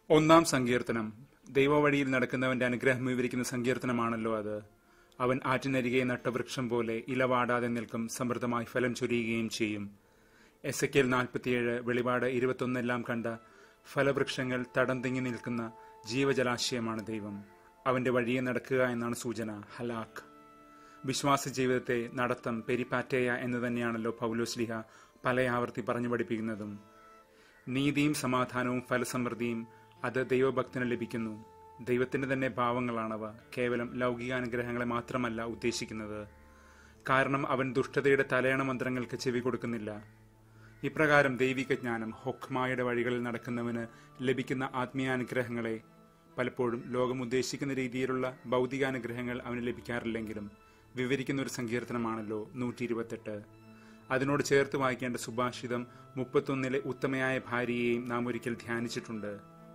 ഒന്നാം സങ്കീർത്തനം ദൈവവഴിയിൽ നടക്കുന്നവന്റെ അനുഗ്രഹം വിവരിക്കുന്ന സങ്കീർത്തനമാണല്ലോ അത് അവൻ ആറ്റിനരികെ നട്ട വൃക്ഷം പോലെ ഇലവാടാതെ നിൽക്കും സമൃദ്ധമായി ഫലം ചൊരിയുകയും ചെയ്യും എസ് എ കെൽ നാൽപ്പത്തിയേഴ് വെളിപാട് ഇരുപത്തൊന്നെല്ലാം കണ്ട ഫലവൃക്ഷങ്ങൾ തടം തിങ്ങി നിൽക്കുന്ന ജീവജലാശയമാണ് ദൈവം അവന്റെ വഴിയെ നടക്കുക എന്നാണ് സൂചന ഹലാഖ് വിശ്വാസ ജീവിതത്തെ നടത്തം പെരിപ്പാറ്റയ എന്ന് തന്നെയാണല്ലോ പൗലോസ്ലിഹ പല ആവർത്തി പറഞ്ഞു പഠിപ്പിക്കുന്നതും നീതിയും സമാധാനവും ഫലസമൃദ്ധിയും അത് ദൈവഭക്തന് ലഭിക്കുന്നു ദൈവത്തിന്റെ തന്നെ ഭാവങ്ങളാണവ കേവലം ലൗകികാനുഗ്രഹങ്ങളെ മാത്രമല്ല ഉദ്ദേശിക്കുന്നത് കാരണം അവൻ ദുഷ്ടതയുടെ തലയണ മന്ത്രങ്ങൾക്ക് ചെവി കൊടുക്കുന്നില്ല ഇപ്രകാരം ദൈവിക ജ്ഞാനം ഹൊഖ്മായുടെ വഴികളിൽ നടക്കുന്നവന് ലഭിക്കുന്ന ആത്മീയാനുഗ്രഹങ്ങളെ പലപ്പോഴും ലോകം ഉദ്ദേശിക്കുന്ന രീതിയിലുള്ള ഭൗതികാനുഗ്രഹങ്ങൾ അവന് ലഭിക്കാറില്ലെങ്കിലും വിവരിക്കുന്ന ഒരു സങ്കീർത്തനമാണല്ലോ നൂറ്റി ഇരുപത്തെട്ട് അതിനോട് ചേർത്ത് വായിക്കേണ്ട സുഭാഷിതം മുപ്പത്തൊന്നിലെ ഉത്തമയായ ഭാര്യയെയും നാം ഒരിക്കൽ ധ്യാനിച്ചിട്ടുണ്ട്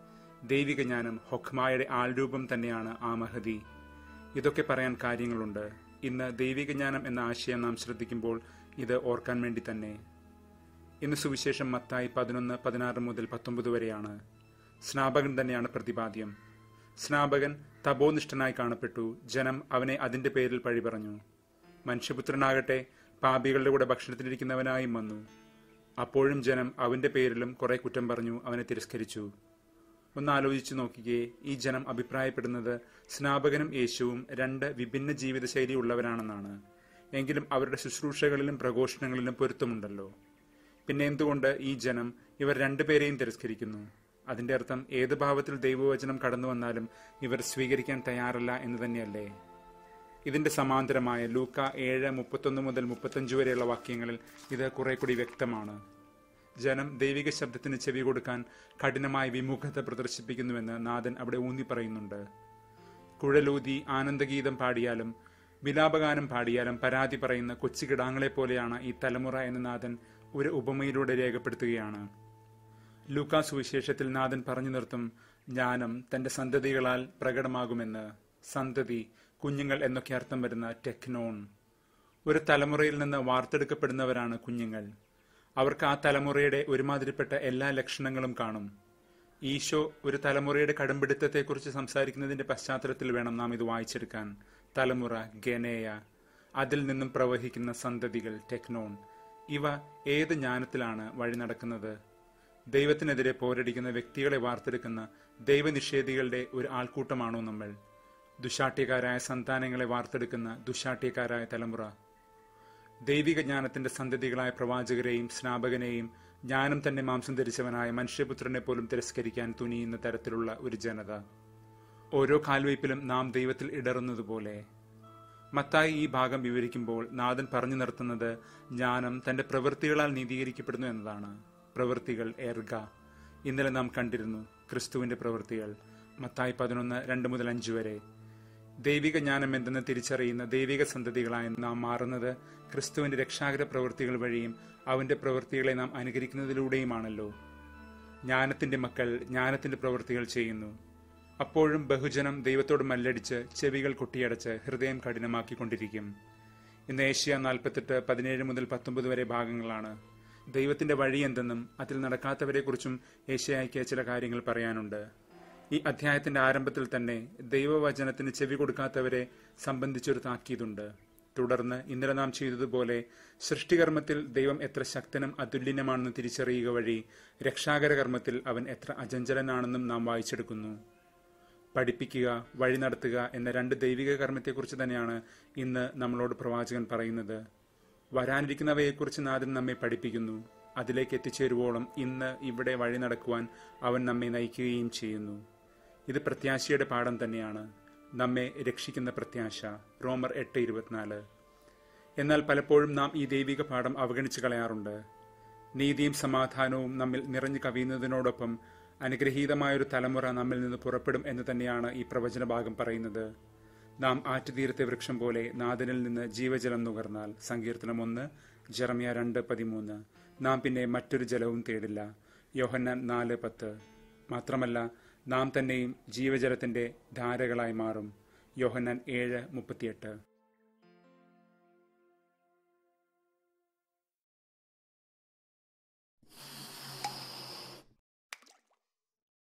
ദൈവിക ജ്ഞാനം ഹൊഖ്മായുടെ ആൾരൂപം തന്നെയാണ് ആ മഹതി ഇതൊക്കെ പറയാൻ കാര്യങ്ങളുണ്ട് ഇന്ന് ദൈവിക ജ്ഞാനം എന്ന ആശയം നാം ശ്രദ്ധിക്കുമ്പോൾ ഇത് ഓർക്കാൻ വേണ്ടി തന്നെ ഇന്ന് സുവിശേഷം മത്തായി പതിനൊന്ന് പതിനാറ് മുതൽ പത്തൊമ്പത് വരെയാണ് സ്നാപകൻ തന്നെയാണ് പ്രതിപാദ്യം സ്നാപകൻ തപോനിഷ്ഠനായി കാണപ്പെട്ടു ജനം അവനെ അതിന്റെ പേരിൽ പഴി പറഞ്ഞു മനുഷ്യപുത്രനാകട്ടെ പാപികളുടെ കൂടെ ഭക്ഷണത്തിലിരിക്കുന്നവനായും വന്നു അപ്പോഴും ജനം അവന്റെ പേരിലും കുറെ കുറ്റം പറഞ്ഞു അവനെ തിരസ്കരിച്ചു ഒന്ന് ആലോചിച്ചു നോക്കിക്കേ ഈ ജനം അഭിപ്രായപ്പെടുന്നത് സ്നാപകനും യേശുവും രണ്ട് വിഭിന്ന ജീവിതശൈലി ഉള്ളവരാണെന്നാണ് എങ്കിലും അവരുടെ ശുശ്രൂഷകളിലും പ്രഘോഷണങ്ങളിലും പൊരുത്തമുണ്ടല്ലോ പിന്നെ എന്തുകൊണ്ട് ഈ ജനം ഇവർ രണ്ടുപേരെയും തിരസ്കരിക്കുന്നു അതിന്റെ അർത്ഥം ഏത് ഭാവത്തിൽ ദൈവവചനം കടന്നു വന്നാലും ഇവർ സ്വീകരിക്കാൻ തയ്യാറല്ല എന്ന് തന്നെയല്ലേ ഇതിന്റെ സമാന്തരമായ ലൂക്ക ഏഴ് മുപ്പത്തൊന്ന് മുതൽ മുപ്പത്തഞ്ച് വരെയുള്ള വാക്യങ്ങളിൽ ഇത് കുറെ കൂടി വ്യക്തമാണ് ജനം ദൈവിക ശബ്ദത്തിന് ചെവി കൊടുക്കാൻ കഠിനമായ വിമുഖത പ്രദർശിപ്പിക്കുന്നുവെന്ന് നാഥൻ അവിടെ ഊന്നി പറയുന്നുണ്ട് കുഴലൂതി ആനന്ദഗീതം പാടിയാലും വിലാപഗാനം പാടിയാലും പരാതി പറയുന്ന കൊച്ചുകിടാങ്ങളെ പോലെയാണ് ഈ തലമുറ എന്ന നാഥൻ ഒരു ഉപമയിലൂടെ രേഖപ്പെടുത്തുകയാണ് ലൂക്കാ സുവിശേഷത്തിൽ നാഥൻ പറഞ്ഞു നിർത്തും ജ്ഞാനം തന്റെ സന്തതികളാൽ പ്രകടമാകുമെന്ന് സന്തതി കുഞ്ഞുങ്ങൾ എന്നൊക്കെ അർത്ഥം വരുന്ന ടെക്നോൺ ഒരു തലമുറയിൽ നിന്ന് വാർത്തെടുക്കപ്പെടുന്നവരാണ് കുഞ്ഞുങ്ങൾ അവർക്ക് ആ തലമുറയുടെ ഒരുമാതിരിപ്പെട്ട എല്ലാ ലക്ഷണങ്ങളും കാണും ഈശോ ഒരു തലമുറയുടെ കടുംപിടുത്തത്തെക്കുറിച്ച് സംസാരിക്കുന്നതിന്റെ പശ്ചാത്തലത്തിൽ വേണം നാം ഇത് വായിച്ചെടുക്കാൻ തലമുറ ഗനേയ അതിൽ നിന്നും പ്രവഹിക്കുന്ന സന്തതികൾ ടെക്നോൺ ഇവ ഏത് ജ്ഞാനത്തിലാണ് വഴി നടക്കുന്നത് ദൈവത്തിനെതിരെ പോരടിക്കുന്ന വ്യക്തികളെ വാർത്തെടുക്കുന്ന ദൈവനിഷേധികളുടെ ഒരു ആൾക്കൂട്ടമാണോ നമ്മൾ ദുശാട്യക്കാരായ സന്താനങ്ങളെ വാർത്തെടുക്കുന്ന ദുശാട്യക്കാരായ തലമുറ ദൈവിക ജ്ഞാനത്തിന്റെ സന്തതികളായ പ്രവാചകരെയും സ്നാപകനെയും ജ്ഞാനം തന്നെ മാംസം ധരിച്ചവനായ മനുഷ്യപുത്രനെ പോലും തിരസ്കരിക്കാൻ തുനിയുന്ന തരത്തിലുള്ള ഒരു ജനത ഓരോ കാൽവയ്പിലും നാം ദൈവത്തിൽ ഇടറുന്നതുപോലെ മത്തായി ഈ ഭാഗം വിവരിക്കുമ്പോൾ നാഥൻ പറഞ്ഞു നിർത്തുന്നത് ജ്ഞാനം തന്റെ പ്രവൃത്തികളാൽ നീതീകരിക്കപ്പെടുന്നു എന്നതാണ് പ്രവൃത്തികൾ എർഗ ഇന്നലെ നാം കണ്ടിരുന്നു ക്രിസ്തുവിന്റെ പ്രവൃത്തികൾ മത്തായി പതിനൊന്ന് രണ്ട് മുതൽ അഞ്ച് വരെ ദൈവിക ജ്ഞാനം എന്തെന്ന് തിരിച്ചറിയുന്ന ദൈവിക സന്തതികളായി നാം മാറുന്നത് ക്രിസ്തുവിന്റെ രക്ഷാകര പ്രവൃത്തികൾ വഴിയും അവന്റെ പ്രവൃത്തികളെ നാം അനുകരിക്കുന്നതിലൂടെയുമാണല്ലോ ജ്ഞാനത്തിന്റെ മക്കൾ ജ്ഞാനത്തിന്റെ പ്രവൃത്തികൾ ചെയ്യുന്നു അപ്പോഴും ബഹുജനം ദൈവത്തോട് മല്ലടിച്ച് ചെവികൾ കൊട്ടിയടച്ച് ഹൃദയം കഠിനമാക്കിക്കൊണ്ടിരിക്കും ഇന്ന് ഏഷ്യ നാൽപ്പത്തെട്ട് പതിനേഴ് മുതൽ പത്തൊമ്പത് വരെ ഭാഗങ്ങളാണ് ദൈവത്തിന്റെ വഴി എന്തെന്നും അതിൽ നടക്കാത്തവരെക്കുറിച്ചും ഏഷ്യയ്ക്ക് ചില കാര്യങ്ങൾ പറയാനുണ്ട് ഈ അധ്യായത്തിന്റെ ആരംഭത്തിൽ തന്നെ ദൈവവചനത്തിന് ചെവി കൊടുക്കാത്തവരെ സംബന്ധിച്ചൊരു താക്കീതുണ്ട് തുടർന്ന് ഇന്നലെ നാം ചെയ്തതുപോലെ സൃഷ്ടികർമ്മത്തിൽ ദൈവം എത്ര ശക്തനും അതുല്യനുമാണെന്ന് തിരിച്ചറിയുക വഴി രക്ഷാകര കർമ്മത്തിൽ അവൻ എത്ര അജഞ്ചലനാണെന്നും നാം വായിച്ചെടുക്കുന്നു പഠിപ്പിക്കുക വഴി നടത്തുക എന്ന രണ്ട് ദൈവിക കർമ്മത്തെക്കുറിച്ച് തന്നെയാണ് ഇന്ന് നമ്മളോട് പ്രവാചകൻ പറയുന്നത് വരാനിരിക്കുന്നവയെക്കുറിച്ച് നാഥൻ നമ്മെ പഠിപ്പിക്കുന്നു അതിലേക്ക് എത്തിച്ചേരുവോളം ഇന്ന് ഇവിടെ വഴി നടക്കുവാൻ അവൻ നമ്മെ നയിക്കുകയും ചെയ്യുന്നു ഇത് പ്രത്യാശയുടെ പാഠം തന്നെയാണ് നമ്മെ രക്ഷിക്കുന്ന പ്രത്യാശ റോമർ എട്ട് ഇരുപത്തിനാല് എന്നാൽ പലപ്പോഴും നാം ഈ ദൈവിക പാഠം അവഗണിച്ചു കളയാറുണ്ട് നീതിയും സമാധാനവും നമ്മിൽ നിറഞ്ഞു കവിയുന്നതിനോടൊപ്പം അനുഗ്രഹീതമായൊരു തലമുറ നമ്മിൽ നിന്ന് പുറപ്പെടും എന്ന് തന്നെയാണ് ഈ പ്രവചന ഭാഗം പറയുന്നത് നാം ആറ്റുതീരത്തെ വൃക്ഷം പോലെ നാദനിൽ നിന്ന് ജീവജലം നുകർന്നാൽ സങ്കീർത്തനം ഒന്ന് ജെറമിയ രണ്ട് പതിമൂന്ന് നാം പിന്നെ മറ്റൊരു ജലവും തേടില്ല യോഹന്നാൻ നാല് പത്ത് മാത്രമല്ല നാം തന്നെയും ജീവജലത്തിന്റെ ധാരകളായി മാറും യോഹന്നാൻ ഏഴ് മുപ്പത്തിയെട്ട്